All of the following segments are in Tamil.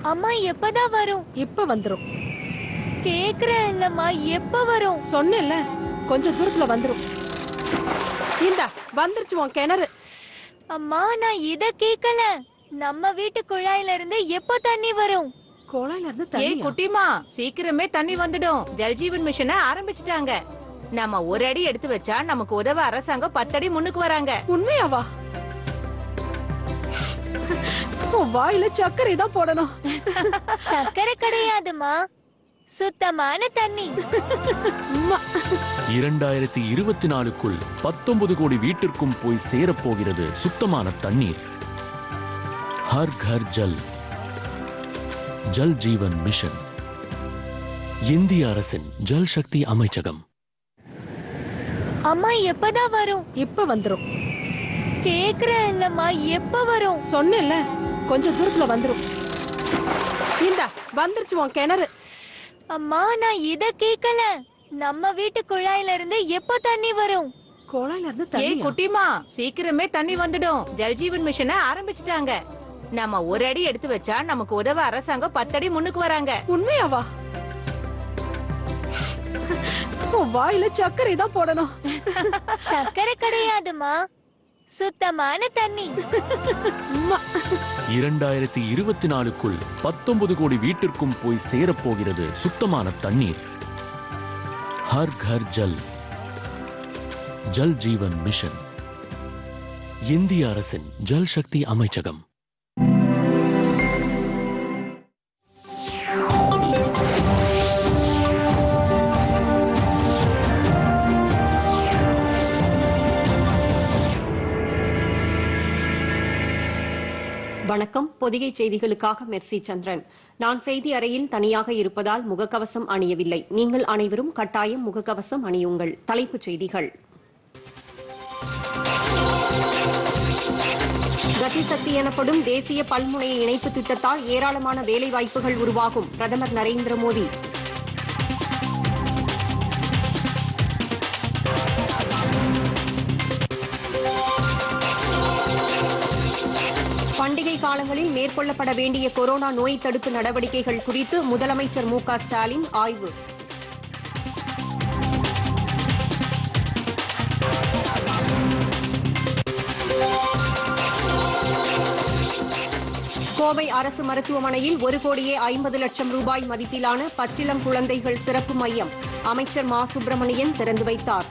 அம்மா எப்பதான் வரும் இப்ப வந்துரும் கேக்குறேன் இல்லம்மா எப்ப வரும் சொன்னேன்ல கொஞ்ச தூரத்துல வந்துரும் இந்தா வந்துருச்சு உன் கிணறு அம்மா நான் இத கேக்கல நம்ம வீட்டு குழாயில இருந்து எப்போ தண்ணி வரும் குழாயில இருந்து ஏய் தண்ணி குட்டிமா சீக்கிரமே தண்ணி வந்துடும் ஜல்ஜீவன் மிஷனை ஆரம்பிச்சிட்டாங்க நம்ம ஒரு அடி எடுத்து வச்சா நமக்கு உதவ அரசாங்கம் பத்தடி முன்னுக்கு வராங்க உண்மையாவா உன் வாயில சர்க்கரை தான் போடணும் சக்கரை கிடையாதுமா சுத்தமான தண்ணி உம்மா. இரண்டாயிரத்தி இருபத்தி நாலுக்குள் பத்தொன்பது கோடி வீட்டிற்கும் போய் சேரப்போகிறது சுத்தமான தண்ணீர் ஹர் கர் ஜல் ஜல் ஜீவன் மிஷன் இந்திய அரசின் ஜல் சக்தி அமைச்சகம் அம்மா எப்பதான் வரும் இப்ப வந்துரும் கேக்குறேன் இல்லம்மா எப்ப வரும் சொன்னேன்ல கொஞ்ச தூரத்துல வந்துரும் இந்தா வந்துருச்சு உன் கிணறு அம்மா நான் இத கேக்கல நம்ம வீட்டு குழாயில இருந்து எப்போ தண்ணி வரும் குழாயில இருந்து ஏய் தண்ணி குட்டிமா சீக்கிரமே தண்ணி வந்துடும் ஜல்ஜீவன் மிஷனை ஆரம்பிச்சிட்டாங்க நம்ம ஒரு அடி எடுத்து வச்சா நமக்கு உதவ அரசாங்கம் பத்தடி முன்னுக்கு வராங்க உண்மையாவா உன் வாயில சர்க்கரை தான் போடணும் சக்கரை கிடையாதுமா சுத்தமான தண்ணி உம்மா. இரண்டாயிரத்தி இருபத்தி நாலுக்குள் பத்தொன்பது கோடி வீட்டிற்கும் போய் சேரப்போகிறது சுத்தமான தண்ணீர் ஹர் கர் ஜல் ஜல் ஜீவன் மிஷன் இந்திய அரசின் ஜல் சக்தி அமைச்சகம் வணக்கம் பொதிகை செய்திகளுக்காக மெர்சி சந்திரன் நான் செய்தி அறையில் தனியாக இருப்பதால் முகக்கவசம் அணியவில்லை நீங்கள் அனைவரும் கட்டாயம் முகக்கவசம் அணியுங்கள் தலைப்புச் செய்திகள் கதிசக்தி எனப்படும் தேசிய பல்முனைய இணைப்பு திட்டத்தால் ஏராளமான வேலைவாய்ப்புகள் உருவாகும் பிரதமர் நரேந்திர மோடி பண்டிகை காலங்களில் மேற்கொள்ளப்பட வேண்டிய கொரோனா நோய் தடுப்பு நடவடிக்கைகள் குறித்து முதலமைச்சர் மு க ஸ்டாலின் ஆய்வு கோவை அரசு மருத்துவமனையில் ஒரு கோடியே ஐம்பது லட்சம் ரூபாய் மதிப்பிலான பச்சிளம் குழந்தைகள் சிறப்பு மையம் அமைச்சர் மா சுப்பிரமணியன் திறந்து வைத்தார்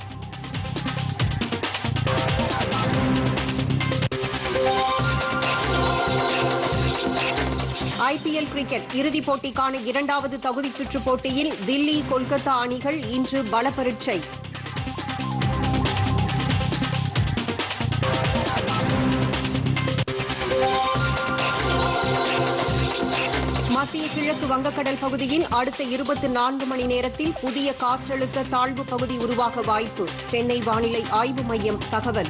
ஐபிஎல் கிரிக்கெட் இறுதிப் போட்டிக்கான இரண்டாவது தகுதிச் சுற்றுப் போட்டியில் தில்லி கொல்கத்தா அணிகள் இன்று பல பரீட்சை மத்திய கிழக்கு வங்கக்கடல் பகுதியில் அடுத்த இருபத்தி நான்கு மணி நேரத்தில் புதிய காற்றழுத்த தாழ்வு பகுதி உருவாக வாய்ப்பு சென்னை வானிலை ஆய்வு மையம் தகவல்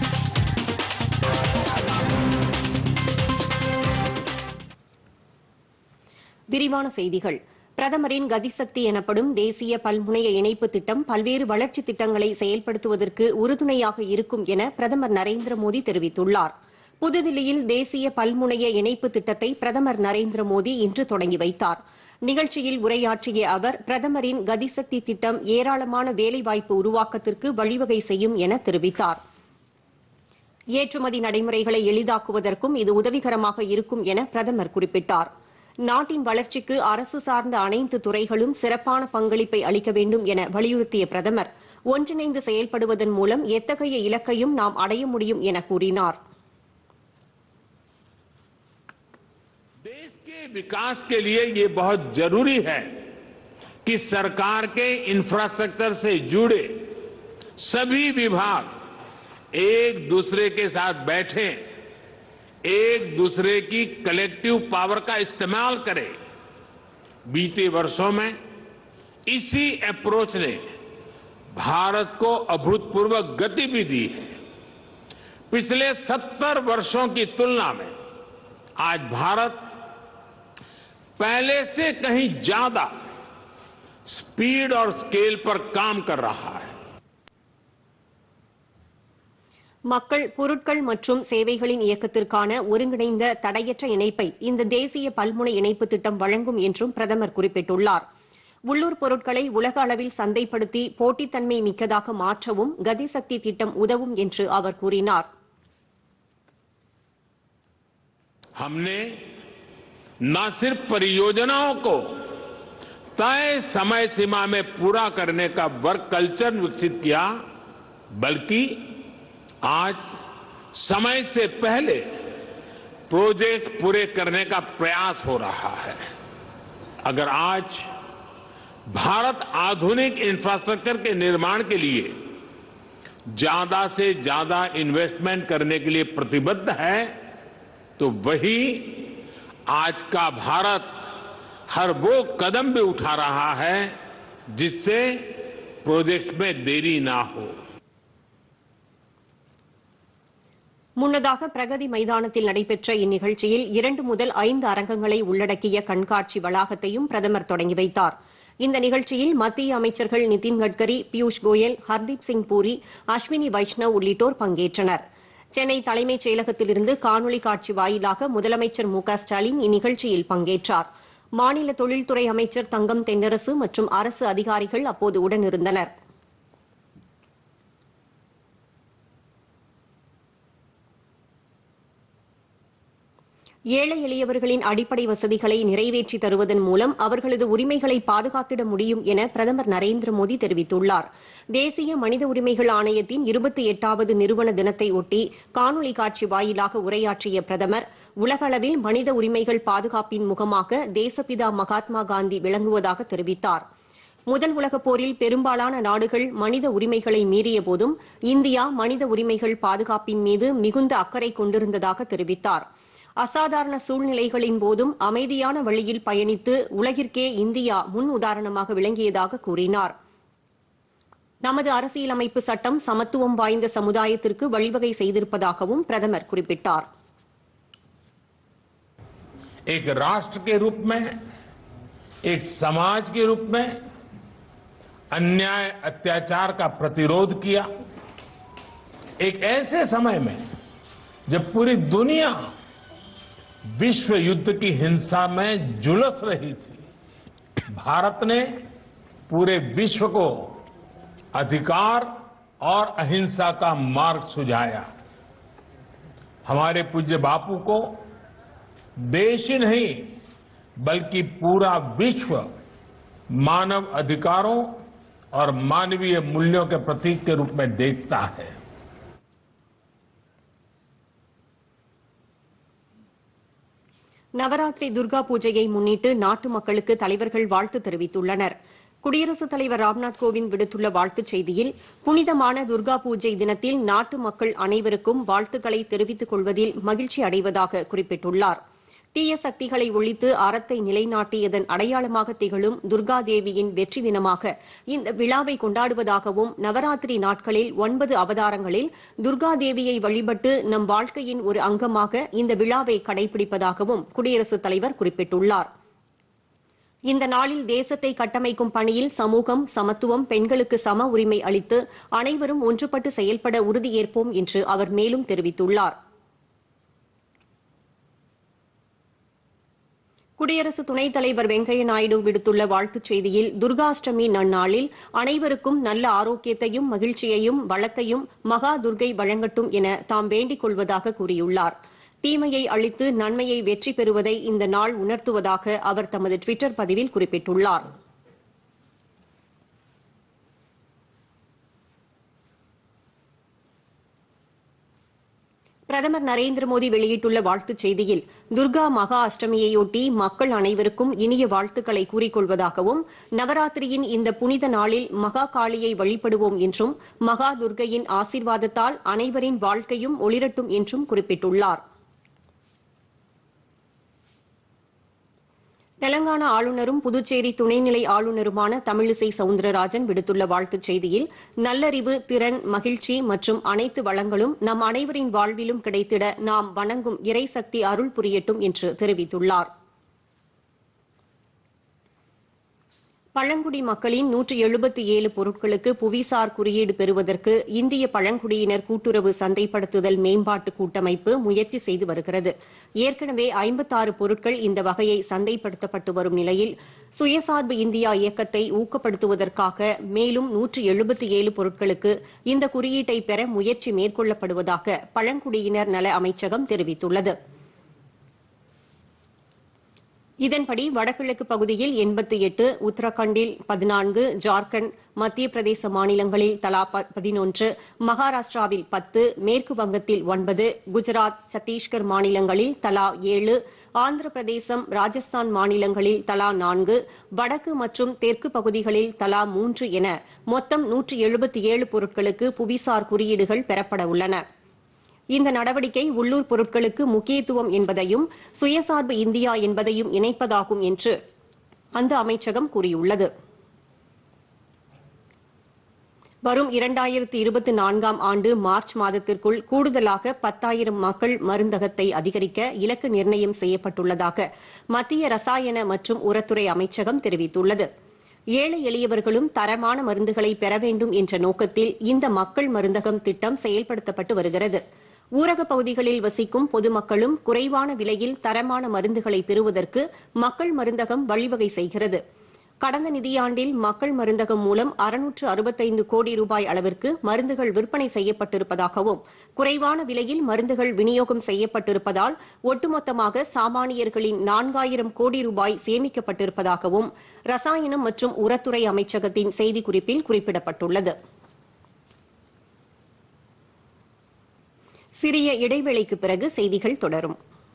விரிவான செய்திகள் பிரதமரின் கதிசக்தி எனப்படும் தேசிய பல்முனைய இணைப்பு திட்டம் பல்வேறு வளர்ச்சி திட்டங்களை செயல்படுத்துவதற்கு உறுதுணையாக இருக்கும் என பிரதமர் நரேந்திர மோடி தெரிவித்துள்ளார் புதுதில்லியில் தேசிய பல்முனைய இணைப்பு திட்டத்தை பிரதமர் நரேந்திர மோடி இன்று தொடங்கி வைத்தார் நிகழ்ச்சியில் உரையாற்றிய அவர் பிரதமரின் கதிசக்தி திட்டம் ஏராளமான வேலைவாய்ப்பு உருவாக்கத்திற்கு வழிவகை செய்யும் என தெரிவித்தார் ஏற்றுமதி நடைமுறைகளை எளிதாக்குவதற்கும் இது உதவிகரமாக இருக்கும் என பிரதமர் குறிப்பிட்டார் நாட்டின் வளர்ச்சிக்கு அரசு சார்ந்த அனைத்து துறைகளும் சிறப்பான பங்களிப்பை அளிக்க வேண்டும் என வலியுறுத்திய பிரதமர் ஒன்றிணைந்து செயல்படுவதன் மூலம் எத்தகைய இலக்கையும் நாம் அடைய முடியும் என கூறினார் देश के विकास के लिए ये बहुत जरूरी है कि सरकार के इंफ्रास्ट्रक्चर से जुड़े सभी विभाग एक दूसरे के साथ बैठे एक दूसरे की कलेक्टिव पावर का इस्तेमाल करें बीते वर्षों में इसी अप्रोच ने भारत को अभूतपूर्व गति भी दी है पिछले सत्तर वर्षों की तुलना में आज भारत पहले से कहीं ज्यादा स्पीड और स्केल पर काम कर रहा है மக்கள் பொருட்கள் மற்றும் சேவைகளின் இயக்கத்திற்கான ஒருங்கிணைந்த தடையற்ற இணைப்பை இந்த தேசிய பல்முனை இணைப்பு திட்டம் வழங்கும் என்றும் பிரதமர் குறிப்பிட்டுள்ளார் உள்ளூர் பொருட்களை உலக அளவில் சந்தைப்படுத்தி போட்டித்தன்மை மிக்கதாக மாற்றவும் கதிசக்தி திட்டம் உதவும் என்று அவர் கூறினார் हमने न सिर्फ परियोजनाओं को तय समय सीमा में पूरा करने का वर्क कल्चर विकसित किया बल्कि आज समय से पहले प्रोजेक्ट पूरे करने का प्रयास हो रहा है अगर आज भारत आधुनिक इंफ्रास्ट्रक्चर के निर्माण के लिए ज्यादा से ज्यादा इन्वेस्टमेंट करने के लिए प्रतिबद्ध है तो वही आज का भारत हर वो कदम भी उठा रहा है जिससे प्रोजेक्ट में देरी ना हो முன்னதாக பிரகதி மைதானத்தில் நடைபெற்ற இந்நிகழ்ச்சியில் இரண்டு முதல் ஐந்து அரங்கங்களை உள்ளடக்கிய கண்காட்சி வளாகத்தையும் பிரதமர் தொடங்கி வைத்தார் இந்த நிகழ்ச்சியில் மத்திய அமைச்சர்கள் நிதின் கட்கரி பியூஷ் கோயல் ஹர்தீப் சிங் பூரி அஸ்வினி வைஷ்ணவ் உள்ளிட்டோர் பங்கேற்றனர் சென்னை தலைமைச் செயலகத்திலிருந்து காணொலி காட்சி வாயிலாக முதலமைச்சர் மு க ஸ்டாலின் இந்நிகழ்ச்சியில் பங்கேற்றார் மாநில தொழில்துறை அமைச்சர் தங்கம் தென்னரசு மற்றும் அரசு அதிகாரிகள் அப்போது உடனிருந்தனா் ஏழை எளியவர்களின் அடிப்படை வசதிகளை நிறைவேற்றி தருவதன் மூலம் அவர்களது உரிமைகளை பாதுகாத்திட முடியும் என பிரதமர் நரேந்திர மோடி தெரிவித்துள்ளார் தேசிய மனித உரிமைகள் ஆணையத்தின் இருபத்தி எட்டாவது நிறுவன தினத்தை ஒட்டி காணொலி காட்சி வாயிலாக உரையாற்றிய பிரதமர் உலகளவில் மனித உரிமைகள் பாதுகாப்பின் முகமாக தேசப்பிதா மகாத்மா காந்தி விளங்குவதாக தெரிவித்தார் முதல் உலகப் போரில் பெரும்பாலான நாடுகள் மனித உரிமைகளை மீறிய போதும் இந்தியா மனித உரிமைகள் பாதுகாப்பின் மீது மிகுந்த அக்கறை கொண்டிருந்ததாக தெரிவித்தார் அசாதாரண சூழ்நிலைகளின் போதும் அமைதியான வழியில் பயணித்து உலகிற்கே இந்தியா முன் உதாரணமாக விளங்கியதாக கூறினார் நமது அரசியலமைப்பு சட்டம் சமத்துவம் வாய்ந்த சமுதாயத்திற்கு வழிவகை செய்திருப்பதாகவும் பிரதமர் குறிப்பிட்டார் एक राष्ट्र के रूप में एक समाज के रूप में अन्याय अत्याचार का प्रतिरोध किया एक ऐसे समय में जब पूरी दुनिया विश्व युद्ध की हिंसा में झुलस रही थी भारत ने पूरे विश्व को अधिकार और अहिंसा का मार्ग सुझाया हमारे पूज्य बापू को देश ही नहीं बल्कि पूरा विश्व मानव अधिकारों और मानवीय मूल्यों के प्रतीक के रूप में देखता है நவராத்திரி துர்கா பூஜையை முன்னிட்டு நாட்டு மக்களுக்கு தலைவர்கள் வாழ்த்து தெரிவித்துள்ளனர் குடியரசுத் தலைவர் ராம்நாத் கோவிந்த் விடுத்துள்ள வாழ்த்துச் செய்தியில் புனிதமான துர்கா பூஜை தினத்தில் நாட்டு மக்கள் அனைவருக்கும் வாழ்த்துக்களை தெரிவித்துக் கொள்வதில் மகிழ்ச்சி அடைவதாக குறிப்பிட்டுள்ளார் தீய சக்திகளை ஒழித்து அறத்தை நிலைநாட்டியதன் அடையாளமாக திகழும் துர்கா தேவியின் வெற்றி தினமாக இந்த விழாவை கொண்டாடுவதாகவும் நவராத்திரி நாட்களில் ஒன்பது அவதாரங்களில் துர்கா தேவியை வழிபட்டு நம் வாழ்க்கையின் ஒரு அங்கமாக இந்த விழாவை கடைபிடிப்பதாகவும் குடியரசுத் தலைவர் குறிப்பிட்டுள்ளார் இந்த நாளில் தேசத்தை கட்டமைக்கும் பணியில் சமூகம் சமத்துவம் பெண்களுக்கு சம உரிமை அளித்து அனைவரும் ஒன்றுபட்டு செயல்பட உறுதியேற்போம் என்று அவர் மேலும் தெரிவித்துள்ளார் குடியரசு துணைத் தலைவர் வெங்கையா நாயுடு விடுத்துள்ள வாழ்த்துச் செய்தியில் துர்காஷ்டமி நன்னாளில் அனைவருக்கும் நல்ல ஆரோக்கியத்தையும் மகிழ்ச்சியையும் வளத்தையும் மகா துர்கை வழங்கட்டும் என தாம் வேண்டிக் கொள்வதாக கூறியுள்ளார் தீமையை அழித்து நன்மையை வெற்றி பெறுவதை இந்த நாள் உணர்த்துவதாக அவர் தமது டுவிட்டர் பதிவில் குறிப்பிட்டுள்ளார் பிரதமர் நரேந்திர மோடி வெளியிட்டுள்ள வாழ்த்துச் செய்தியில் துர்கா மகா அஷ்டமியையொட்டி மக்கள் அனைவருக்கும் இனிய வாழ்த்துக்களை கூறிக்கொள்வதாகவும் நவராத்திரியின் இந்த புனித நாளில் மகா காளியை வழிபடுவோம் என்றும் மகா துர்கையின் ஆசீர்வாதத்தால் அனைவரின் வாழ்க்கையும் ஒளிரட்டும் என்றும் குறிப்பிட்டுள்ளார் தெலங்கானா ஆளுநரும் புதுச்சேரி துணைநிலை ஆளுநருமான தமிழிசை சவுந்தரராஜன் விடுத்துள்ள வாழ்த்துச் செய்தியில் நல்லறிவு திறன் மகிழ்ச்சி மற்றும் அனைத்து வளங்களும் நம் அனைவரின் வாழ்விலும் கிடைத்திட நாம் வணங்கும் இறைசக்தி அருள் புரியட்டும் என்று தெரிவித்துள்ளார் பழங்குடி மக்களின் நூற்று எழுபத்தி ஏழு பொருட்களுக்கு புவிசார் குறியீடு பெறுவதற்கு இந்திய பழங்குடியினர் கூட்டுறவு சந்தைப்படுத்துதல் மேம்பாட்டு கூட்டமைப்பு முயற்சி செய்து வருகிறது ஏற்கனவே ஐம்பத்தாறு பொருட்கள் இந்த வகையை சந்தைப்படுத்தப்பட்டு வரும் நிலையில் சுயசார்பு இந்தியா இயக்கத்தை ஊக்கப்படுத்துவதற்காக மேலும் நூற்று எழுபத்தி ஏழு பொருட்களுக்கு இந்த குறியீட்டை பெற முயற்சி மேற்கொள்ளப்படுவதாக பழங்குடியினர் நல அமைச்சகம் தெரிவித்துள்ளது இதன்படி வடகிழக்கு பகுதியில் எண்பத்தி எட்டு உத்தரகாண்டில் பதினான்கு ஜார்க்கண்ட் மத்திய பிரதேச மாநிலங்களில் தலா பதினொன்று மகாராஷ்டிராவில் பத்து மேற்கு வங்கத்தில் ஒன்பது குஜராத் சத்தீஸ்கர் மாநிலங்களில் தலா ஏழு ஆந்திர பிரதேசம் ராஜஸ்தான் மாநிலங்களில் தலா நான்கு வடக்கு மற்றும் தெற்கு பகுதிகளில் தலா மூன்று என மொத்தம் நூற்று எழுபத்தி ஏழு பொருட்களுக்கு புவிசார் குறியீடுகள் பெறப்பட உள்ளன இந்த நடவடிக்கை உள்ளூர் பொருட்களுக்கு முக்கியத்துவம் என்பதையும் சுயசார்பு இந்தியா என்பதையும் இணைப்பதாகும் என்று அந்த அமைச்சகம் கூறியுள்ளது வரும் இரண்டாயிரத்தி இருபத்தி நான்காம் ஆண்டு மார்ச் மாதத்திற்குள் கூடுதலாக பத்தாயிரம் மக்கள் மருந்தகத்தை அதிகரிக்க இலக்கு நிர்ணயம் செய்யப்பட்டுள்ளதாக மத்திய ரசாயன மற்றும் உரத்துறை அமைச்சகம் தெரிவித்துள்ளது ஏழை எளியவர்களும் தரமான மருந்துகளை பெற வேண்டும் என்ற நோக்கத்தில் இந்த மக்கள் மருந்தகம் திட்டம் செயல்படுத்தப்பட்டு வருகிறது ஊரகப் பகுதிகளில் வசிக்கும் பொதுமக்களும் குறைவான விலையில் தரமான மருந்துகளை பெறுவதற்கு மக்கள் மருந்தகம் வழிவகை செய்கிறது கடந்த நிதியாண்டில் மக்கள் மருந்தகம் மூலம் அறுநூற்று அறுபத்தைந்து கோடி ரூபாய் அளவிற்கு மருந்துகள் விற்பனை செய்யப்பட்டிருப்பதாகவும் குறைவான விலையில் மருந்துகள் விநியோகம் செய்யப்பட்டிருப்பதால் ஒட்டுமொத்தமாக சாமானியர்களின் நான்காயிரம் கோடி ரூபாய் சேமிக்கப்பட்டிருப்பதாகவும் ரசாயனம் மற்றும் உரத்துறை அமைச்சகத்தின் செய்திக்குறிப்பில் குறிப்பிடப்பட்டுள்ளது சிறிய இடைவேளைக்கு பிறகு செய்திகள் தொடரும்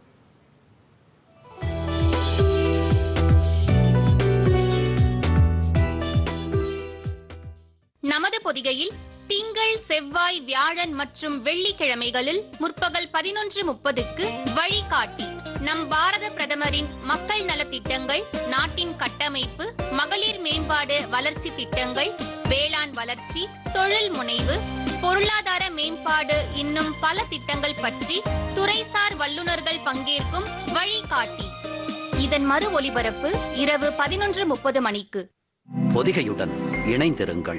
நமது பொதிகையில் திங்கள் செவ்வாய் வியாழன் மற்றும் வெள்ளிக்கிழமைகளில் முற்பகல் பதினொன்று முப்பதுக்கு வழிகாட்டி நம் பாரத பிரதமரின் மக்கள் நலத்திட்டங்கள் நாட்டின் கட்டமைப்பு மகளிர் மேம்பாடு வளர்ச்சி திட்டங்கள் வேளாண் வளர்ச்சி தொழில் முனைவு பொருளாதார மேம்பாடு இன்னும் பல திட்டங்கள் பற்றி துறைசார் வல்லுநர்கள் பங்கேற்கும் வழிகாட்டி இதன் மறு ஒலிபரப்பு இரவு பதினொன்று முப்பது மணிக்கு பொதிகையுடன் இணைந்திருங்கள்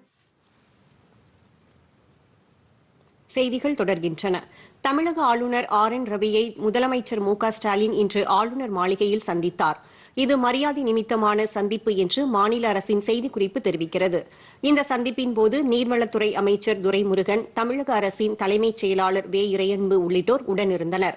செய்திகள் தொடர்கின்றன தமிழக ஆளுநர் ஆர் என் ரவியை முதலமைச்சர் மு க ஸ்டாலின் இன்று ஆளுநர் மாளிகையில் சந்தித்தார் இது மரியாதை நிமித்தமான சந்திப்பு என்று மாநில அரசின் செய்திக்குறிப்பு தெரிவிக்கிறது இந்த சந்திப்பின் போது நீர்வளத்துறை அமைச்சர் துரைமுருகன் தமிழக அரசின் தலைமைச் செயலாளர் வே இறையன்பு உள்ளிட்டோர் உடனிருந்தனர்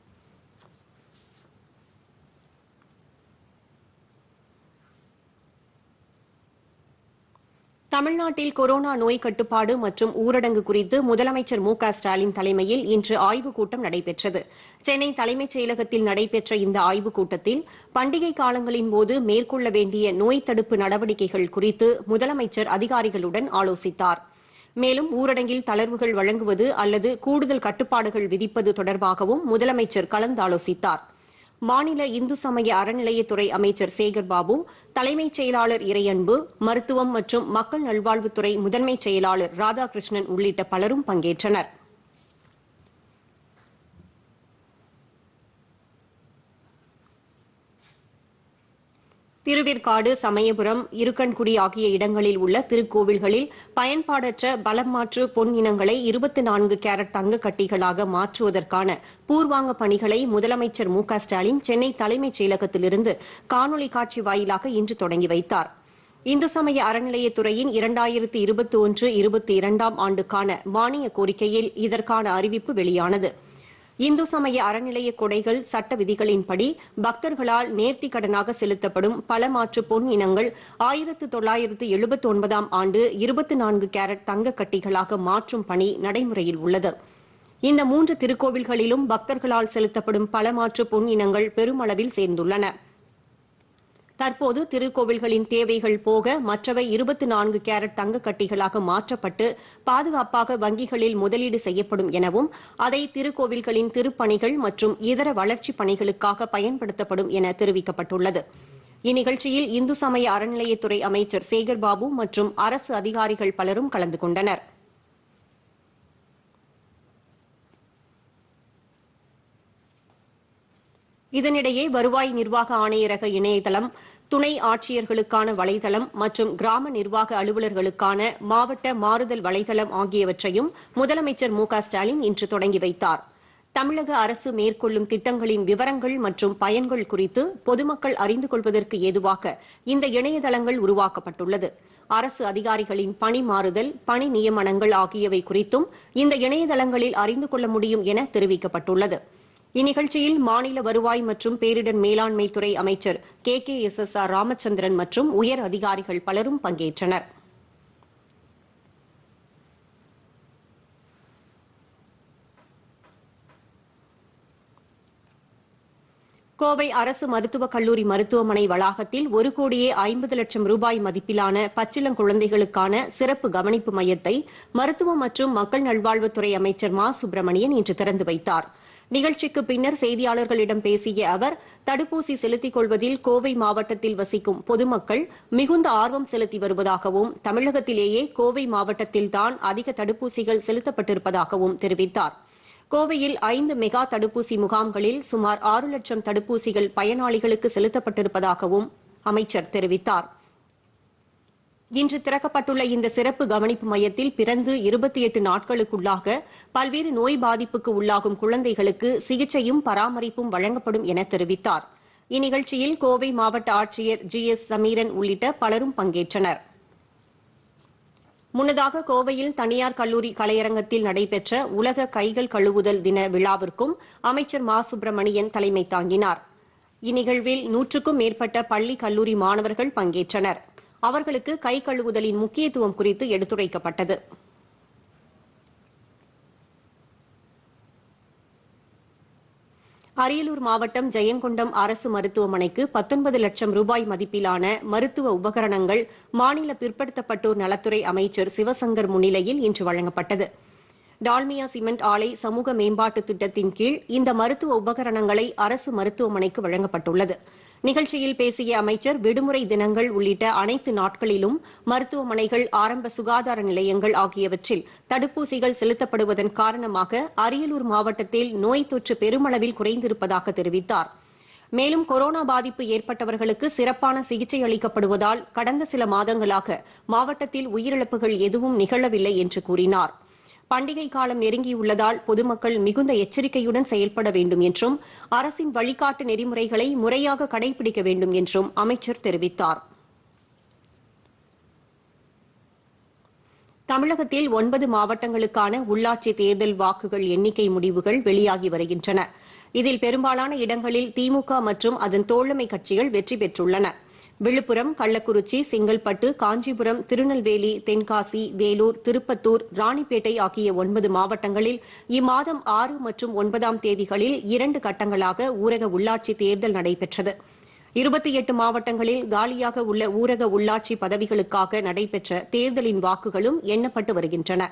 தமிழ்நாட்டில் கொரோனா நோய் கட்டுப்பாடு மற்றும் ஊரடங்கு குறித்து முதலமைச்சர் மு க ஸ்டாலின் தலைமையில் இன்று ஆய்வுக் கூட்டம் நடைபெற்றது சென்னை தலைமைச் செயலகத்தில் நடைபெற்ற இந்த ஆய்வுக் கூட்டத்தில் பண்டிகை காலங்களின் போது மேற்கொள்ள வேண்டிய நோய் தடுப்பு நடவடிக்கைகள் குறித்து முதலமைச்சர் அதிகாரிகளுடன் ஆலோசித்தார் மேலும் ஊரடங்கில் தளர்வுகள் வழங்குவது அல்லது கூடுதல் கட்டுப்பாடுகள் விதிப்பது தொடர்பாகவும் முதலமைச்சர் கலந்தாலோசித்தார் மாநில இந்து சமய அறநிலையத்துறை அமைச்சர் சேகர் பாபு தலைமைச் செயலாளர் இறையன்பு மருத்துவம் மற்றும் மக்கள் நல்வாழ்வுத்துறை முதன்மைச் செயலாளர் ராதாகிருஷ்ணன் உள்ளிட்ட பலரும் பங்கேற்றனர் திருவேற்காடு சமயபுரம் இருக்கன்குடி ஆகிய இடங்களில் உள்ள திருக்கோவில்களில் பயன்பாடற்ற பலம் மாற்று பொன் இனங்களை இருபத்தி நான்கு கேரட் தங்க கட்டிகளாக மாற்றுவதற்கான பூர்வாங்க பணிகளை முதலமைச்சர் மு க ஸ்டாலின் சென்னை தலைமைச் செயலகத்திலிருந்து காணொலி காட்சி வாயிலாக இன்று தொடங்கி வைத்தார் இந்து சமய அறநிலையத்துறையின் இரண்டாயிரத்தி இருபத்தி ஒன்று இருபத்தி இரண்டாம் ஆண்டுக்கான மானிய கோரிக்கையில் இதற்கான அறிவிப்பு வெளியானது இந்து சமய அறநிலைய கொடைகள் சட்ட விதிகளின்படி பக்தர்களால் நேர்த்தி கடனாக செலுத்தப்படும் பல மாற்று பொன் இனங்கள் ஆயிரத்து தொள்ளாயிரத்து எழுபத்தி ஒன்பதாம் ஆண்டு இருபத்தி நான்கு கேரட் தங்க கட்டிகளாக மாற்றும் பணி நடைமுறையில் உள்ளது இந்த மூன்று திருக்கோவில்களிலும் பக்தர்களால் செலுத்தப்படும் பல மாற்று பொன் இனங்கள் பெருமளவில் சேர்ந்துள்ளன தற்போது திருக்கோவில்களின் தேவைகள் போக மற்றவை இருபத்தி நான்கு கேரட் தங்க கட்டிகளாக மாற்றப்பட்டு பாதுகாப்பாக வங்கிகளில் முதலீடு செய்யப்படும் எனவும் அதை திருக்கோவில்களின் திருப்பணிகள் மற்றும் இதர வளர்ச்சிப் பணிகளுக்காக பயன்படுத்தப்படும் என தெரிவிக்கப்பட்டுள்ளது இந்நிகழ்ச்சியில் இந்து சமய அறநிலையத்துறை அமைச்சர் சேகர் பாபு மற்றும் அரசு அதிகாரிகள் பலரும் கலந்து கொண்டனர் இதனிடையே வருவாய் நிர்வாக ஆணையரக இணையதளம் துணை ஆட்சியர்களுக்கான வலைதளம் மற்றும் கிராம நிர்வாக அலுவலர்களுக்கான மாவட்ட மாறுதல் வலைதளம் ஆகியவற்றையும் முதலமைச்சர் மு க ஸ்டாலின் இன்று தொடங்கி வைத்தார் தமிழக அரசு மேற்கொள்ளும் திட்டங்களின் விவரங்கள் மற்றும் பயன்கள் குறித்து பொதுமக்கள் அறிந்து கொள்வதற்கு ஏதுவாக இந்த இணையதளங்கள் உருவாக்கப்பட்டுள்ளது அரசு அதிகாரிகளின் பணி மாறுதல் பணி நியமனங்கள் ஆகியவை குறித்தும் இந்த இணையதளங்களில் அறிந்து கொள்ள முடியும் என தெரிவிக்கப்பட்டுள்ளது இந்நிகழ்ச்சியில் மாநில வருவாய் மற்றும் பேரிடர் மேலாண்மை துறை அமைச்சர் K K S S R Ramachandran மற்றும் உயர் அதிகாரிகள் பலரும் பங்கேற்றனர் கோவை அரசு மருத்துவக் கல்லூரி மருத்துவமனை வளாகத்தில் ஒரு கோடியே ஐம்பது லட்சம் ரூபாய் மதிப்பிலான பச்சிளங்குழந்தைகளுக்கான சிறப்பு கவனிப்பு மையத்தை மருத்துவ மற்றும் மக்கள் நல்வாழ்வுத்துறை அமைச்சர் மா சுப்பிரமணியன் இன்று திறந்து வைத்தார் நிகழ்ச்சிக்கு பின்னர் செய்தியாளர்களிடம் பேசிய அவர் தடுப்பூசி செலுத்திக் கொள்வதில் கோவை மாவட்டத்தில் வசிக்கும் பொதுமக்கள் மிகுந்த ஆர்வம் செலுத்தி வருவதாகவும் தமிழகத்திலேயே கோவை மாவட்டத்தில்தான் அதிக தடுப்பூசிகள் செலுத்தப்பட்டிருப்பதாகவும் தெரிவித்தார் கோவையில் ஐந்து மெகா தடுப்பூசி முகாம்களில் சுமார் ஆறு லட்சம் தடுப்பூசிகள் பயனாளிகளுக்கு செலுத்தப்பட்டிருப்பதாகவும் அமைச்சர் தெரிவித்தார் இன்று திறக்கப்பட்டுள்ள இந்த சிறப்பு கவனிப்பு மையத்தில் பிறந்து இருபத்தி எட்டு நாட்களுக்குள்ளாக பல்வேறு நோய் பாதிப்புக்கு உள்ளாகும் குழந்தைகளுக்கு சிகிச்சையும் பராமரிப்பும் வழங்கப்படும் என தெரிவித்தார் இந்நிகழ்ச்சியில் கோவை மாவட்ட ஆட்சியர் ஜி எஸ் சமீரன் உள்ளிட்ட பலரும் பங்கேற்றனர் முன்னதாக கோவையில் தனியார் கல்லூரி கலையரங்கத்தில் நடைபெற்ற உலக கைகள் கழுவுதல் தின விழாவிற்கும் அமைச்சர் மா சுப்பிரமணியன் தலைமை தாங்கினார் இந்நிகழ்வில் நூற்றுக்கும் மேற்பட்ட பள்ளி கல்லூரி மாணவர்கள் பங்கேற்றனர் அவர்களுக்கு கை கழுவுதலின் முக்கியத்துவம் குறித்து எடுத்துரைக்கப்பட்டது அரியலூர் மாவட்டம் ஜெயங்கொண்டம் அரசு மருத்துவமனைக்கு பத்தொன்பது லட்சம் ரூபாய் மதிப்பிலான மருத்துவ உபகரணங்கள் மாநில பிற்படுத்தப்பட்டோர் நலத்துறை அமைச்சர் சிவசங்கர் முன்னிலையில் இன்று வழங்கப்பட்டது டால்மியா சிமெண்ட் ஆலை சமூக மேம்பாட்டு திட்டத்தின் கீழ் இந்த மருத்துவ உபகரணங்களை அரசு மருத்துவமனைக்கு வழங்கப்பட்டுள்ளது நிகழ்ச்சியில் பேசிய அமைச்சர் விடுமுறை தினங்கள் உள்ளிட்ட அனைத்து நாட்களிலும் மருத்துவமனைகள் ஆரம்ப சுகாதார நிலையங்கள் ஆகியவற்றில் தடுப்பூசிகள் செலுத்தப்படுவதன் காரணமாக அரியலூர் மாவட்டத்தில் நோய் தொற்று பெருமளவில் குறைந்திருப்பதாக தெரிவித்தார் மேலும் கொரோனா பாதிப்பு ஏற்பட்டவர்களுக்கு சிறப்பான சிகிச்சை அளிக்கப்படுவதால் கடந்த சில மாதங்களாக மாவட்டத்தில் உயிரிழப்புகள் எதுவும் நிகழவில்லை என்று கூறினார் பண்டிகை காலம் நெருங்கியுள்ளதால் பொதுமக்கள் மிகுந்த எச்சரிக்கையுடன் செயல்பட வேண்டும் என்றும் அரசின் வழிகாட்டு நெறிமுறைகளை முறையாக கடைபிடிக்க வேண்டும் என்றும் அமைச்சர் தெரிவித்தார் தமிழகத்தில் ஒன்பது மாவட்டங்களுக்கான உள்ளாட்சி தேர்தல் வாக்குகள் எண்ணிக்கை முடிவுகள் வெளியாகி வருகின்றன இதில் பெரும்பாலான இடங்களில் திமுக மற்றும் அதன் தோழமை கட்சிகள் வெற்றி பெற்றுள்ளன விழுப்புரம் கள்ளக்குறிச்சி செங்கல்பட்டு காஞ்சிபுரம் திருநெல்வேலி தென்காசி வேலூர் திருப்பத்தூர் ராணிப்பேட்டை ஆகிய ஒன்பது மாவட்டங்களில் இம்மாதம் ஆறு மற்றும் ஒன்பதாம் தேதிகளில் இரண்டு கட்டங்களாக ஊரக உள்ளாட்சி தேர்தல் நடைபெற்றது இருபத்தி எட்டு மாவட்டங்களில் காலியாக உள்ள ஊரக உள்ளாட்சி பதவிகளுக்காக நடைபெற்ற தேர்தலின் வாக்குகளும் எண்ணப்பட்டு வருகின்றன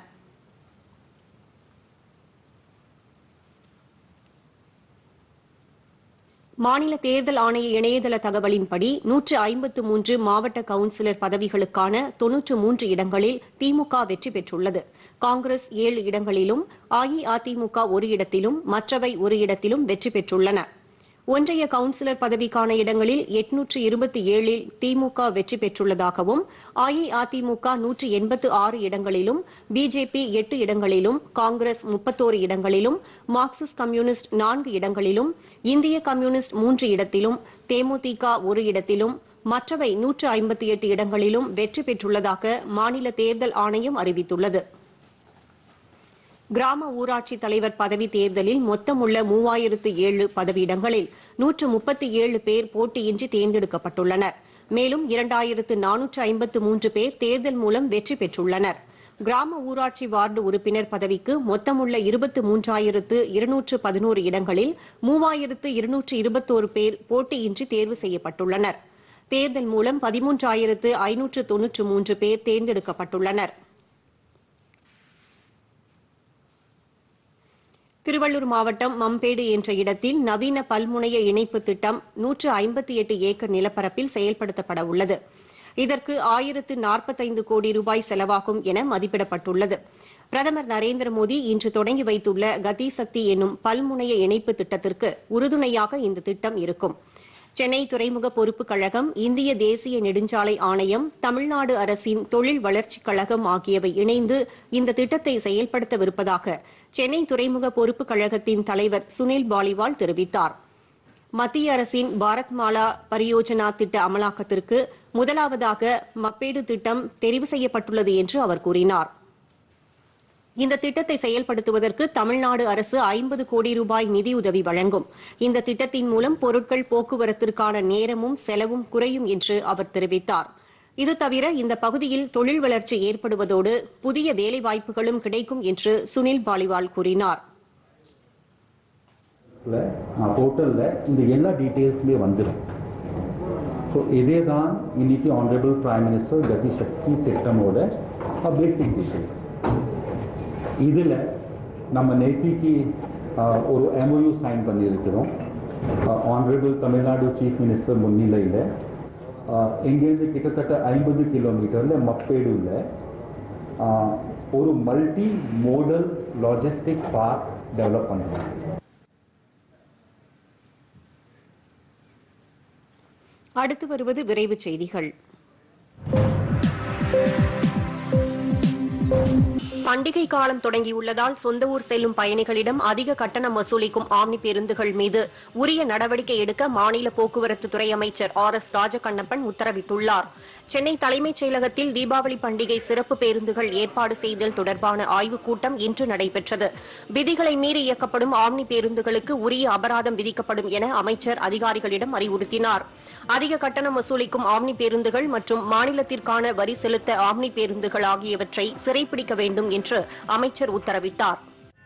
மாநில தேர்தல் ஆணைய இணையதள தகவலின்படி நூற்று ஐம்பத்து மூன்று மாவட்ட கவுன்சிலர் பதவிகளுக்கான தொன்னூற்று மூன்று இடங்களில் திமுக வெற்றி பெற்றுள்ளது காங்கிரஸ் ஏழு இடங்களிலும் அஇஅதிமுக ஒரு இடத்திலும் மற்றவை ஒரு இடத்திலும் வெற்றி பெற்றுள்ளன ஒன்றிய கவுன்சிலர் பதவிக்கான இடங்களில் எட்நூற்று இருபத்தி ஏழில் திமுக வெற்றி பெற்றுள்ளதாகவும் அஇஅதிமுக நூற்று எண்பத்து ஆறு இடங்களிலும் பிஜேபி எட்டு இடங்களிலும் காங்கிரஸ் முப்பத்தோரு இடங்களிலும் மார்க்சிஸ்ட் கம்யூனிஸ்ட் நான்கு இடங்களிலும் இந்திய கம்யூனிஸ்ட் மூன்று இடத்திலும் தேமுதிக ஒரு இடத்திலும் மற்றவை நூற்று ஐம்பத்தி எட்டு இடங்களிலும் வெற்றி பெற்றுள்ளதாக மாநில தேர்தல் ஆணையம் அறிவித்துள்ளது கிராம ஊராட்சி தலைவர் பதவி தேர்தலில் மொத்தமுள்ள மூவாயிரத்து ஏழு பதவியிடங்களில் நூற்று முப்பத்தி ஏழு பேர் போட்டியின்றி தேர்ந்தெடுக்கப்பட்டுள்ளனர் மேலும் இரண்டாயிரத்து நானூற்று ஐம்பத்து மூன்று பேர் தேர்தல் மூலம் வெற்றி பெற்றுள்ளனர் கிராம ஊராட்சி வார்டு உறுப்பினர் பதவிக்கு மொத்தமுள்ள இருபத்து மூன்றாயிரத்து இருநூற்று பதினோரு இடங்களில் மூவாயிரத்து இருநூற்று இருபத்தோரு பேர் போட்டியின்றி தேர்வு செய்யப்பட்டுள்ளனர் தேர்தல் மூலம் பதிமூன்றாயிரத்து ஐநூற்று தொன்னூற்று மூன்று பேர் தேர்ந்தெடுக்கப்பட்டுள்ளனா் திருவள்ளூர் மாவட்டம் மம்பேடு என்ற இடத்தில் நவீன பல்முனைய இணைப்பு திட்டம் நூற்று ஐம்பத்தி எட்டு ஏக்கர் நிலப்பரப்பில் செயல்படுத்தப்பட உள்ளது இதற்கு ஆயிரத்து நாற்பத்தைந்து கோடி ரூபாய் செலவாகும் என மதிப்பிடப்பட்டுள்ளது பிரதமர் நரேந்திர மோடி இன்று தொடங்கி வைத்துள்ள கதி சக்தி என்னும் பல்முனைய இணைப்பு திட்டத்திற்கு உறுதுணையாக இந்த திட்டம் இருக்கும் சென்னை துறைமுக பொறுப்புக் கழகம் இந்திய தேசிய நெடுஞ்சாலை ஆணையம் தமிழ்நாடு அரசின் தொழில் வளர்ச்சிக் கழகம் ஆகியவை இணைந்து இந்த திட்டத்தை செயல்படுத்தவிருப்பதாக சென்னை துறைமுக பொறுப்புக் கழகத்தின் தலைவர் சுனில் பாலிவால் தெரிவித்தார் மத்திய அரசின் பாரத் மாலா பரியோஜனா திட்ட அமலாக்கத்திற்கு முதலாவதாக மப்பேடு திட்டம் தெரிவு செய்யப்பட்டுள்ளது என்று அவர் கூறினார் இந்த திட்டத்தை செயல்படுத்துவதற்கு தமிழ்நாடு அரசு ஐம்பது கோடி ரூபாய் நிதியுதவி வழங்கும் இந்த திட்டத்தின் மூலம் பொருட்கள் போக்குவரத்திற்கான நேரமும் செலவும் குறையும் என்று அவர் தெரிவித்தார் இது தவிர இந்த பகுதியில் தொழில் வளர்ச்சி ஏற்படுவதோடு புதிய வேலைவாய்ப்புகளும் கிடைக்கும் என்று சுனில் பாலிவால் கூறினார் போர்ட்டலில் இந்த எல்லா டீட்டெயில்ஸுமே வந்துடும் ஸோ இதே தான் இன்னைக்கு ஆனரபிள் பிரைம் மினிஸ்டர் கதி சக்தி திட்டமோட பேசிக் டீட்டெயில்ஸ் இதில் நம்ம நேத்திக்கு ஆஹ், ஒரு எம்ஓயு சைன் பண்ணியிருக்கிறோம் ஆனரபிள் தமிழ்நாடு சீஃப் மினிஸ்டர் முன்னிலையில் இங்கேருந்து கிட்டத்தட்ட ஐம்பது கிலோமீட்டரில் மப்பேடுல ஆஹ், ஒரு multi modal logistic park develop பண்ணுறோம் அடுத்து வருவது விரைவுச் செய்திகள் பண்டிகை காலம் தொடங்கியுள்ளதால் சொந்த ஊர் செல்லும் பயணிகளிடம் அதிக கட்டணம் வசூலிக்கும் ஆம்னி பேருந்துகள் மீது உரிய நடவடிக்கை எடுக்க மாநில போக்குவரத்து துறை அமைச்சர் ஆர் எஸ் ராஜகண்ணப்பன் உத்தரவிட்டுள்ளார் சென்னை தலைமைச் செயலகத்தில் தீபாவளி பண்டிகை சிறப்பு பேருந்துகள் ஏற்பாடு செய்தல் தொடர்பான ஆய்வுக் கூட்டம் இன்று நடைபெற்றது விதிகளை மீறி இயக்கப்படும் ஆம்னி பேருந்துகளுக்கு உரிய அபராதம் விதிக்கப்படும் என அமைச்சர் அதிகாரிகளிடம் அறிவுறுத்தினார் அதிக கட்டணம் வசூலிக்கும் ஆம்னி பேருந்துகள் மற்றும் மாநிலத்திற்கான வரி செலுத்த ஆம்னி பேருந்துகள் ஆகியவற்றை சிறைப்பிடிக்க வேண்டும் என்று அமைச்சர் உத்தரவிட்டார்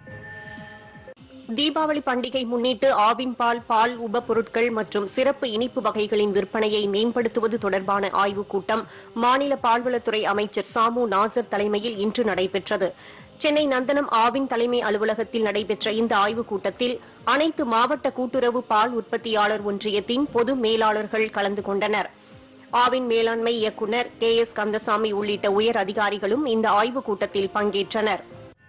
தீபாவளி பண்டிகை முன்னிட்டு ஆவின் பால் பால் உப பொருட்கள் மற்றும் சிறப்பு இனிப்பு வகைகளின் விற்பனையை மேம்படுத்துவது தொடர்பான ஆய்வுக் கூட்டம் மாநில பால்வளத்துறை அமைச்சர் சாமு நாசர் தலைமையில் இன்று நடைபெற்றது சென்னை நந்தனம் ஆவின் தலைமை அலுவலகத்தில் நடைபெற்ற இந்த ஆய்வுக் கூட்டத்தில் அனைத்து மாவட்ட கூட்டுறவு பால் உற்பத்தியாளர் ஒன்றியத்தின் பொது மேலாளர்கள் கலந்து கொண்டனர் ஆவின் மேலாண்மை இயக்குநர் கே எஸ் கந்தசாமி உள்ளிட்ட உயர் அதிகாரிகளும் இந்த ஆய்வுக் கூட்டத்தில் பங்கேற்றனர்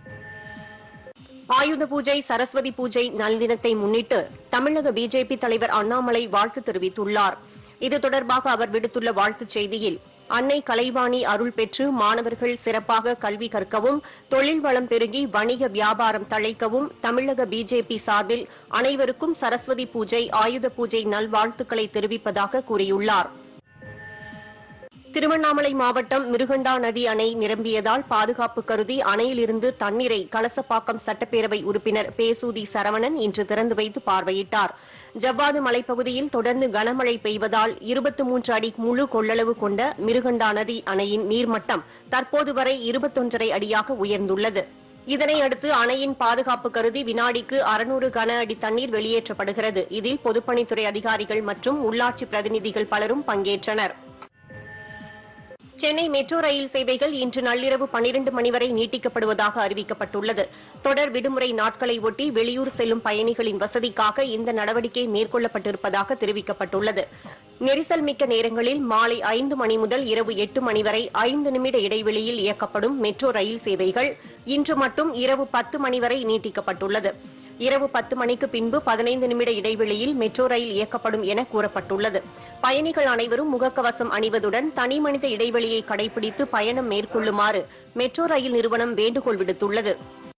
ஆயுத பூஜை சரஸ்வதி பூஜை நல்தினத்தை முன்னிட்டு தமிழக பிஜேபி தலைவர் அண்ணாமலை வாழ்த்து தெரிவித்துள்ளார் இது தொடர்பாக அவர் விடுத்துள்ள வாழ்த்துச் செய்தியில் அன்னை கலைவாணி அருள் பெற்று மாணவர்கள் சிறப்பாக கல்வி கற்கவும் தொழில் வளம் பெருகி வணிக வியாபாரம் தழைக்கவும் தமிழக பிஜேபி சார்பில் அனைவருக்கும் சரஸ்வதி பூஜை ஆயுத பூஜை நல்வாழ்த்துக்களை தெரிவிப்பதாக கூறியுள்ளார் திருவண்ணாமலை மாவட்டம் மிருகண்டா நதி அணை நிரம்பியதால் பாதுகாப்பு கருதி அணையிலிருந்து தண்ணீரை கலசப்பாக்கம் சட்டப்பேரவை உறுப்பினர் பேசூதி சரவணன் இன்று திறந்து வைத்து பார்வையிட்டார் ஜவ்வாது மலைப்பகுதியில் தொடர்ந்து கனமழை பெய்வதால் இருபத்தி மூன்று அடி முழு கொள்ளளவு கொண்ட மிருகண்டா நதி அணையின் நீர்மட்டம் தற்போது வரை இருபத்தொன்றரை அடியாக உயர்ந்துள்ளது இதனை அடுத்து அணையின் பாதுகாப்பு கருதி வினாடிக்கு அறுநூறு கன அடி தண்ணீர் வெளியேற்றப்படுகிறது இதில் பொதுப்பணித்துறை அதிகாரிகள் மற்றும் உள்ளாட்சி பிரதிநிதிகள் பலரும் பங்கேற்றனர் சென்னை மெட்ரோ ரயில் சேவைகள் இன்று நள்ளிரவு பனிரண்டு மணி வரை நீட்டிக்கப்படுவதாக அறிவிக்கப்பட்டுள்ளது தொடர் விடுமுறை நாட்களை ஒட்டி வெளியூர் செல்லும் பயணிகளின் வசதிக்காக இந்த நடவடிக்கை மேற்கொள்ளப்பட்டிருப்பதாக தெரிவிக்கப்பட்டுள்ளது நெரிசல் மிக்க நேரங்களில் மாலை ஐந்து மணி முதல் இரவு எட்டு மணி வரை ஐந்து நிமிட இடைவெளியில் இயக்கப்படும் மெட்ரோ ரயில் சேவைகள் இன்று மட்டும் இரவு பத்து மணி வரை நீட்டிக்கப்பட்டுள்ளது இரவு பத்து மணிக்கு பின்பு பதினைந்து நிமிட இடைவெளியில் மெட்ரோ ரயில் இயக்கப்படும் என கூறப்பட்டுள்ளது பயணிகள் அனைவரும் முகக்கவசம் அணிவதுடன் தனிமனித இடைவெளியை கடைபிடித்து பயணம் மேற்கொள்ளுமாறு மெட்ரோ ரயில் நிறுவனம் வேண்டுகோள் விடுத்துள்ளது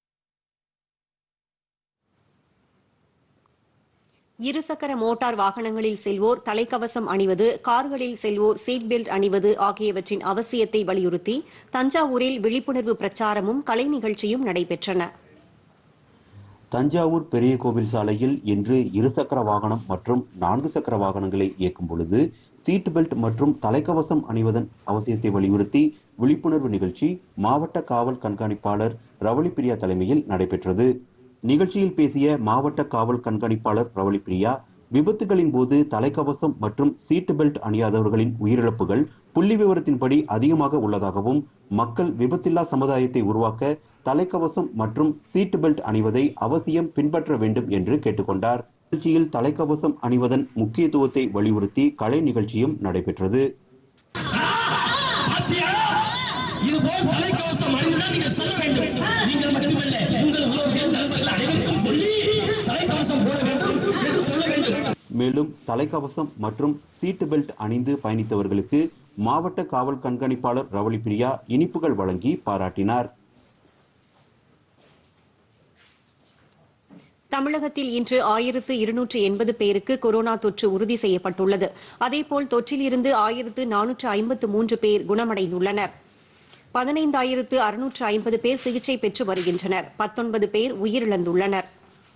இருசக்கர மோட்டார் வாகனங்களில் செல்வோர் தலைக்கவசம் அணிவது கார்களில் செல்வோர் சீட் பெல்ட் அணிவது ஆகியவற்றின் அவசியத்தை வலியுறுத்தி தஞ்சாவூரில் விழிப்புணர்வு பிரச்சாரமும் கலை நிகழ்ச்சியும் நடைபெற்றன தஞ்சாவூர் பெரிய கோவில் சாலையில் இன்று இருசக்கர வாகனம் மற்றும் நான்கு சக்கர வாகனங்களை இயக்கும் பொழுது சீட் பெல்ட் மற்றும் தலைக்கவசம் அணிவதன் அவசியத்தை வலியுறுத்தி விழிப்புணர்வு நிகழ்ச்சி மாவட்ட காவல் கண்காணிப்பாளர் ரவளி பிரியா தலைமையில் நடைபெற்றது நிகழ்ச்சியில் பேசிய மாவட்ட காவல் கண்காணிப்பாளர் ரவளி பிரியா விபத்துகளின் போது தலைக்கவசம் மற்றும் சீட் பெல்ட் அணியாதவர்களின் உயிரிழப்புகள் புள்ளி விவரத்தின்படி அதிகமாக உள்ளதாகவும் மக்கள் விபத்தில்லா சமுதாயத்தை உருவாக்க தலைக்கவசம் மற்றும் சீட் பெல்ட் அணிவதை அவசியம் பின்பற்ற வேண்டும் என்று கேட்டுக்கொண்டார் நிகழ்ச்சியில் தலைக்கவசம் அணிவதன் முக்கியத்துவத்தை வலியுறுத்தி கலை நிகழ்ச்சியும் நடைபெற்றது இதுபோல் தலைக்கவசம் அணிந்துதான் நீங்கள் செல்ல வேண்டும் நீங்கள் மட்டுமல்ல உங்கள் உறவுகள் நண்பர்கள் அனைவருக்கும் சொல்லி தலைக்கவசம் போட வேண்டும் என்று சொல்ல வேண்டும் மேலும் தலைக்கவசம் மற்றும் சீட் பெல்ட் அணிந்து பயணித்தவர்களுக்கு மாவட்ட காவல் கண்காணிப்பாளர் ரவளி பிரியா இனிப்புகள் வழங்கி பாராட்டினார் தமிழகத்தில் இன்று ஆயிரத்து இருநூற்று எண்பது பேருக்கு கொரோனா தொற்று உறுதி செய்யப்பட்டுள்ளது அதேபோல் தொற்றிலிருந்து ஆயிரத்து நானூற்று ஐம்பத்து மூன்று பேர் குணமடைந்துள்ளனர் பதினைந்தாயிரத்து அறுநூற்று ஐம்பது பேர் சிகிச்சை பெற்று வருகின்றனர் பத்தொன்பது பேர் உயிரிழந்துள்ளனர்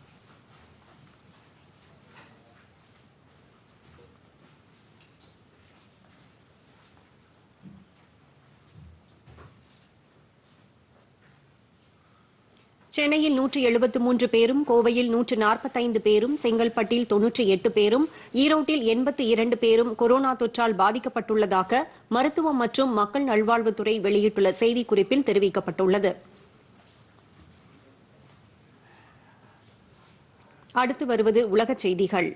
சென்னையில் நூற்று எழுபத்து மூன்று பேரும் கோவையில் நூற்று நாற்பத்தைந்து பேரும் செங்கல்பட்டில் தொன்னூற்றி எட்டு பேரும் ஈரோட்டில் எண்பத்தி இரண்டு பேரும் கொரோனா தொற்றால் பாதிக்கப்பட்டுள்ளதாக மருத்துவம் மற்றும் மக்கள் நல்வாழ்வுத்துறை வெளியிட்டுள்ள செய்திக்குறிப்பில் தெரிவிக்கப்பட்டுள்ளது அடுத்து வருவது உலகச் செய்திகள்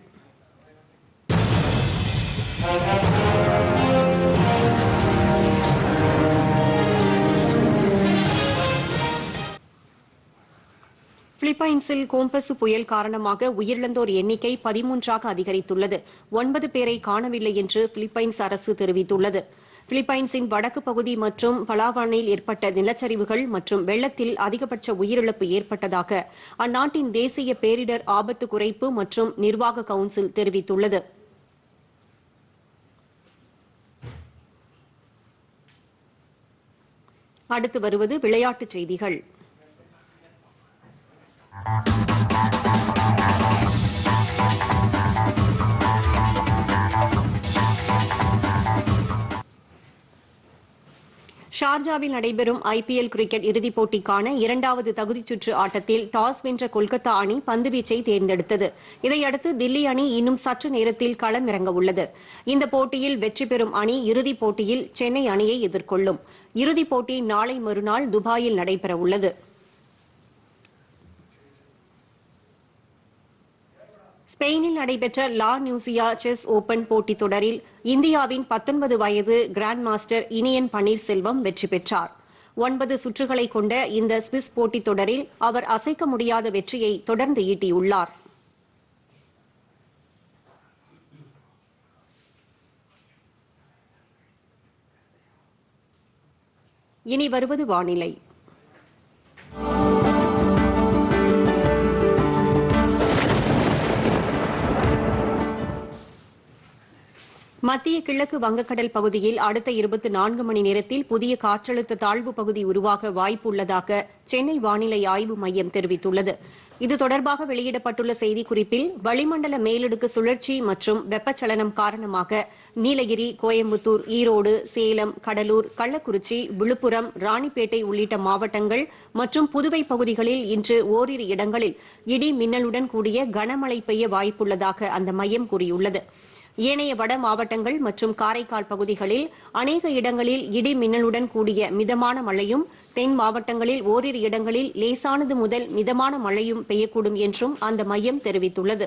பிலிப்பைன்ஸில் கோம்பசு புயல் காரணமாக உயிரிழந்தோர் எண்ணிக்கை பதிமூன்றாக அதிகரித்துள்ளது ஒன்பது பேரை காணவில்லை என்று பிலிப்பைன்ஸ் அரசு தெரிவித்துள்ளது பிலிப்பைன்ஸின் வடக்கு பகுதி மற்றும் பலாவானில் ஏற்பட்ட நிலச்சரிவுகள் மற்றும் வெள்ளத்தில் அதிகபட்ச உயிரிழப்பு ஏற்பட்டதாக அந்நாட்டின் தேசிய பேரிடர் ஆபத்து குறைப்பு மற்றும் நிர்வாக கவுன்சில் தெரிவித்துள்ளது அடுத்து வருவது விளையாட்டுச் செய்திகள் ஷார்ஜாவில் நடைபெறும் ஐபிஎல் கிரிக்கெட் இறுதிப் போட்டிக்கான இரண்டாவது தகுதிச் சுற்று ஆட்டத்தில் டாஸ் வென்ற கொல்கத்தா அணி பந்துவீச்சை தேர்ந்தெடுத்தது இதையடுத்து தில்லி அணி இன்னும் சற்று நேரத்தில் களமிறங்க உள்ளது இந்த போட்டியில் வெற்றி பெறும் அணி இறுதிப் போட்டியில் சென்னை அணியை எதிர்கொள்ளும் இறுதிப் போட்டி நாளை மறுநாள் துபாயில் நடைபெறவுள்ளது ஸ்பெயினில் நடைபெற்ற லா நியூசியா செஸ் ஓபன் போட்டித் தொடரில் இந்தியாவின் பத்தொன்பது வயது கிராண்ட் மாஸ்டர் இனியன் பன்னீர்செல்வம் வெற்றி பெற்றார் ஒன்பது சுற்றுகளை கொண்ட இந்த ஸ்விஸ் போட்டித் தொடரில் அவர் அசைக்க முடியாத வெற்றியை தொடர்ந்து ஈட்டியுள்ளார் இனி வருவது வானிலை மத்திய கிழக்கு வங்கக்கடல் பகுதியில் அடுத்த இருபத்தி நான்கு மணி நேரத்தில் புதிய காற்றழுத்த தாழ்வு பகுதி உருவாக வாய்ப்புள்ளதாக சென்னை வானிலை ஆய்வு மையம் தெரிவித்துள்ளது இது தொடர்பாக வெளியிடப்பட்டுள்ள செய்திக்குறிப்பில் வளிமண்டல மேலடுக்கு சுழற்சி மற்றும் வெப்பச்சலனம் காரணமாக நீலகிரி கோயம்புத்தூர் ஈரோடு சேலம் கடலூர் கள்ளக்குறிச்சி விழுப்புரம் ராணிப்பேட்டை உள்ளிட்ட மாவட்டங்கள் மற்றும் புதுவை பகுதிகளில் இன்று ஓரிரு இடங்களில் இடி மின்னலுடன் கூடிய கனமழை பெய்ய வாய்ப்புள்ளதாக அந்த மையம் கூறியுள்ளது ஏனைய வட மாவட்டங்கள் மற்றும் காரைக்கால் பகுதிகளில் அநேக இடங்களில் இடி மின்னலுடன் கூடிய மிதமான மழையும் தென் மாவட்டங்களில் ஓரிரு இடங்களில் லேசானது முதல் மிதமான மழையும் பெய்யக்கூடும் என்றும் அந்த மையம் தெரிவித்துள்ளது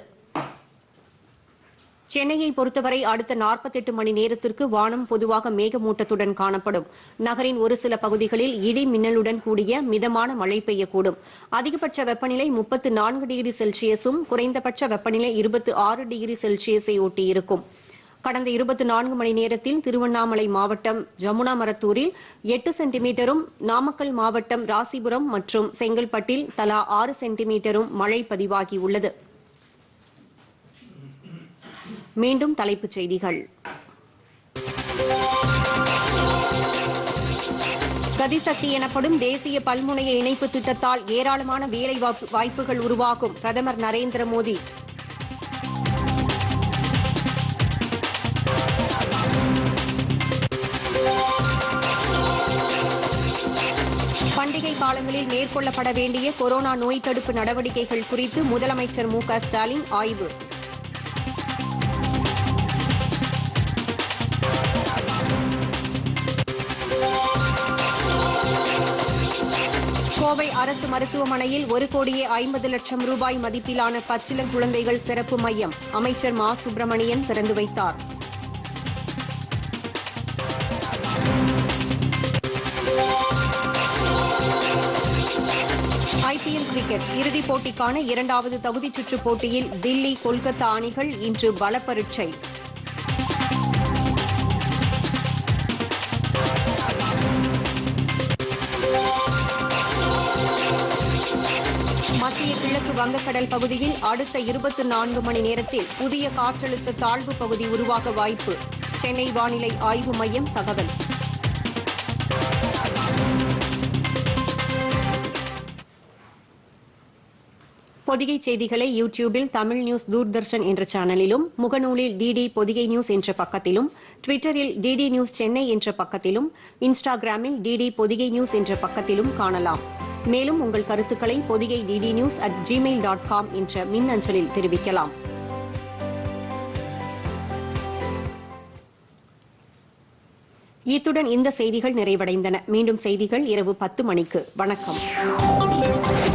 சென்னையை பொறுத்தவரை அடுத்த 48 மணி நேரத்திற்கு வானம் பொதுவாக மேகமூட்டத்துடன் காணப்படும் நகரின் ஒரு சில பகுதிகளில் இடி மின்னலுடன் கூடிய மிதமான மழை பெய்யக்கூடும் அதிகபட்ச வெப்பநிலை முப்பத்து நான்கு டிகிரி செல்சியஸும் குறைந்தபட்ச வெப்பநிலை இருபத்தி ஆறு டிகிரி செல்சியஸை ஒட்டியிருக்கும் கடந்த இருபத்தி நான்கு மணி நேரத்தில் திருவண்ணாமலை மாவட்டம் ஜமுனா மரத்தூரில் எட்டு சென்டிமீட்டரும் நாமக்கல் மாவட்டம் ராசிபுரம் மற்றும் செங்கல்பட்டில் தலா ஆறு சென்டிமீட்டரும் மழை பதிவாகியுள்ளது மீண்டும் தலைப்புச் செய்திகள் கதிசக்தி எனப்படும் தேசிய பல்முனைய இணைப்பு திட்டத்தால் ஏராளமான வேலை வாய்ப்பு- வாய்ப்புகள் உருவாகும் பிரதமர் நரேந்திர மோடி பண்டிகை காலங்களில் மேற்கொள்ளப்பட வேண்டிய கொரோனா நோய் தடுப்பு நடவடிக்கைகள் குறித்து முதலமைச்சர் மு க ஸ்டாலின் ஆய்வு கோவை அரசு மருத்துவமனையில் ஒரு கோடியே ஐம்பது லட்சம் ரூபாய் மதிப்பிலான பச்சிளம் குழந்தைகள் சிறப்பு மையம் அமைச்சர் மா சுப்பிரமணியன் திறந்து வைத்தார் ஐபிஎல் கிரிக்கெட் இறுதிப் போட்டிக்கான இரண்டாவது தகுதிச் சுற்றுப் போட்டியில் தில்லி கொல்கத்தா அணிகள் இன்று பலப்பரீட்சை மத்திய கிழக்கு வங்கக்கடல் பகுதியில் அடுத்த இருபத்தி நான்கு மணி நேரத்தில் புதிய காற்றழுத்த தாழ்வு பகுதி உருவாக வாய்ப்பு சென்னை வானிலை ஆய்வு மையம் தகவல் பொதிகை செய்திகளை யூடியூபில் தமிழ் நியூஸ் தூர்தர்ஷன் என்ற சேனலிலும் முகநூலில் டிடி பொதிகை நியூஸ் என்ற பக்கத்திலும் ட்விட்டரில் டிடி நியூஸ் சென்னை என்ற பக்கத்திலும் இன்ஸ்டாகிராமில் டிடி பொதிகை நியூஸ் என்ற பக்கத்திலும் காணலாம் மேலும் உங்கள் கருத்துக்களை Podhigai DD news at Gmail dot com என்ற மின் அஞ்சலில் தெரிவிக்கலாம் இத்துடன் இந்த செய்திகள் நிறைவடைந்தன மீண்டும் செய்திகள் இரவு பத்து மணிக்கு வணக்கம்